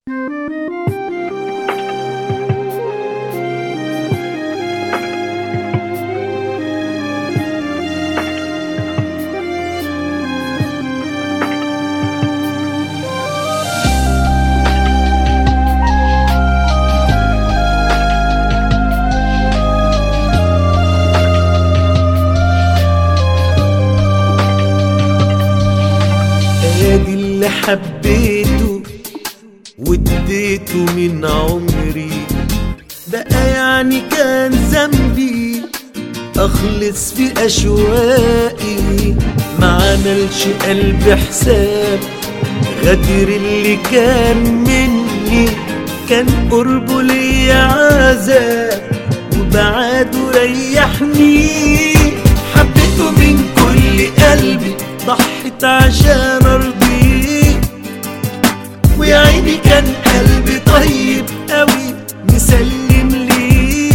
ادي اللي حبيته واديته من عمري بقى يعني كان ذنبي اخلص في اشواقي ما عملش قلبي حساب غدر اللي كان مني كان قربه ليا عذاب وبعاده ريحني حبيته من كل قلبي ضحت عشان ارضيه ويا عيني كان قلبي طيب قوي مسلم ليه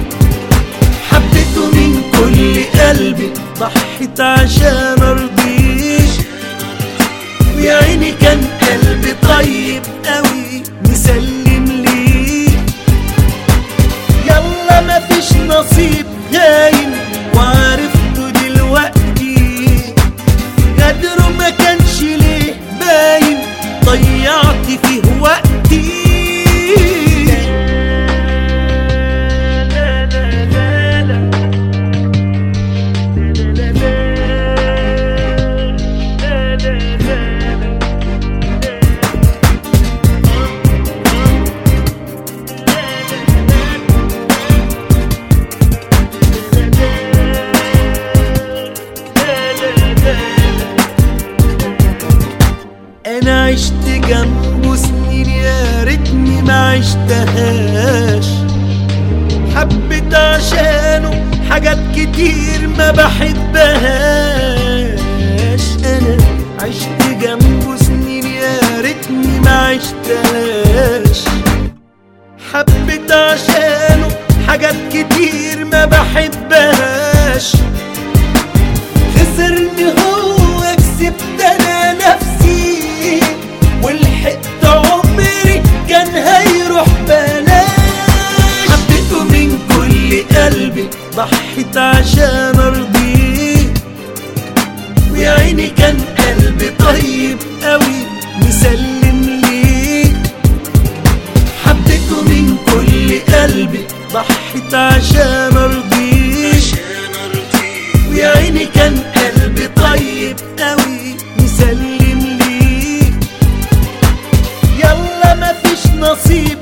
حبيته من كل قلبي ضحت عشان ارضيه ويا عيني كان قلبي طيب قوي مسلم ليه يلا مفيش نصيب غايم وعرفته دلوقتي قدره ما كانش ليه باين ضيعت فيه وقتي انا عشت جنبه سنين يا ريتني ما عشتهاش حبيت عشانه حاجات كتير ما بحبهاش انا عشت جنبه سنين يا ريتني ما عشتهاش حبيت عشانه حاجات كتير ما بحبهاش خسرني هو كسبت انا نفسي ولحقت عمري كان هيروح بلاش حبيته من كل قلبي ضحيت عشان ارضيه ويا عيني كان قلبي طيب قوي مسلم ليه حبيته من كل قلبي ضحيت عشان ارضيه ويا عيني كان قلبي طيب قوي مسلم ليه يلا مفيش نصيب